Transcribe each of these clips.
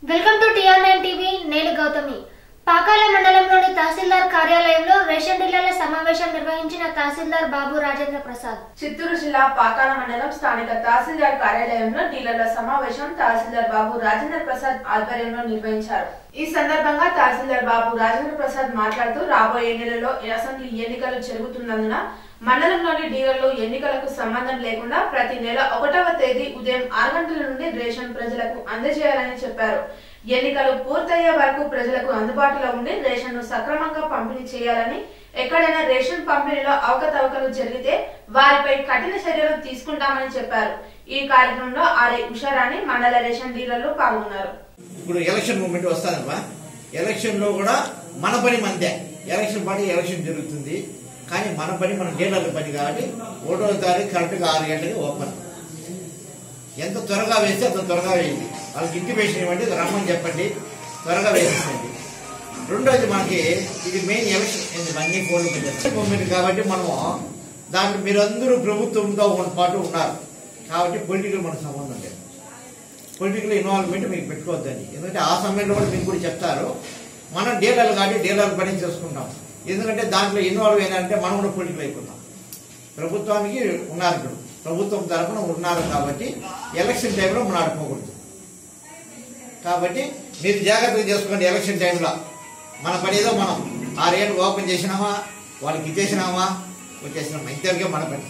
Welcome to TR nine TV నేను గౌతమి పాకాల మండలంలోని తహసీల్దార్ కార్యాలయంలో రేషన్ డీలర్ల సమావేశం నిర్వహించిన తహసీల్దార్ బాబు రాజేంద్ర ప్రసాద్ చిత్తూరు జిల్లా పాకాల మండలం స్థానిక తహసీల్దార్ కార్యాలయంలో డీలర్ల సమావేశం తహసీల్దార్ బాబు రాజేంద్ర ప్రసాద్ ఆధ్వర్యంలో నిర్వహించారు ఈ సందర్భంగా తహసీల్దార్ బాబు రాజేంద్ర ప్రసాద్ మాట్లాడుతూ రాబోయే నెలలో అసెంబ్లీ ఎన్నికలు జరుగుతున్నందున మండలంలోని డీలర్లు ఎన్నికలకు సంబంధం లేకుండా ప్రతి నెల ఒకటవ తేదీ ఉదయం ఆరు గంటల నుండి రేషన్ ప్రజలకు అందజేయాలని చెప్పారు ఎన్నికలు పూర్తయ్యే వరకు ప్రజలకు అందుబాటులో ఉండి రేషన్ ను సక్రమంగా పంపిణీ చేయాలని ఎక్కడైనా రేషన్ పంపిణీలో అవకతవకలు జరిగితే వారిపై కఠిన చర్యలు తీసుకుంటామని చెప్పారు ఈ కార్యక్రమంలో ఆర్ఐ ఉషారాణి మండల రేషన్ డీలర్లు పాల్గొన్నారు ఇప్పుడు ఎలక్షన్ మూమెంట్ వస్తానమ్మా ఎలక్షన్ లో కూడా మన పని మందే ఎలక్షన్ పని ఎలక్షన్ జరుగుతుంది కానీ మన పని మన డీలర్ల పని కాబట్టి ఒకటో తారీఖు కరెక్ట్గా ఆరు గంటలకి ఓపెన్ ఎంత త్వరగా వేస్తే అంత త్వరగా వేయండి వాళ్ళకి ఇంటిమేషన్ ఇవ్వండి రమ్మని చెప్పండి త్వరగా వేసేయండి రెండోది మనకి ఇది మెయిన్ ఎలక్షన్ ఇది అన్ని ఫోన్లు ఎలక్షన్ మూమెంట్ కాబట్టి మనము దాంట్లో మీరందరూ ప్రభుత్వంతో ఉన్న పాటు ఉన్నారు కాబట్టి పొలిటికల్ మనకు సంబంధం లేదు పొలిటికల్ ఇన్వాల్వ్మెంట్ మీకు పెట్టుకోవద్దండి ఎందుకంటే ఆ సమయంలో కూడా మీకు కూడా చెప్తారు మనం డీలర్లు కాబట్టి డీలర్ పని చేసుకుంటాం ఎందుకంటే దాంట్లో ఇన్వాల్వ్ అయినంటే మనం కూడా పొలిటికల్ అయిపోతాం ప్రభుత్వానికి ఉన్నారు ఇప్పుడు ప్రభుత్వం తరఫున ఉన్నారు కాబట్టి ఎలక్షన్ టైంలో మనం ఆడుకోకూడదు కాబట్టి మీరు జాగ్రత్తగా చేసుకోండి ఎలక్షన్ టైంలో మన పని ఏదో మనం ఆరేళ్ళు ఓపెన్ చేసినామా వాళ్ళకి ఇచ్చేసినామా వచ్చేసినామా ఇంతవరకే మన పని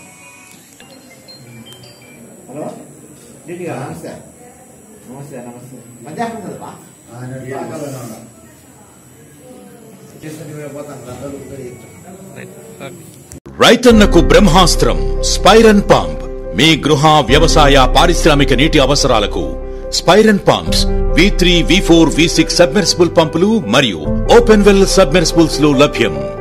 హలో రెడ్డిగా నమస్తే నమస్తే నమస్తే మధ్యాహ్నం కదమ్మా చేసుకుంటే మేము పోతాం అందరూ కూడా చెప్తాం. రైతన్నకు బ్రహ్మాస్త్రం స్పైరన్ పంప్ మీ గృహ వ్యవసాయ పారిశ్రామిక నీటి అవసరాలకు Spiran pumps V three V four V six submersible పంపులు మరియు ఓపెన్ వెల్ సబ్మెర్సిబుల్స్ లో లభ్యం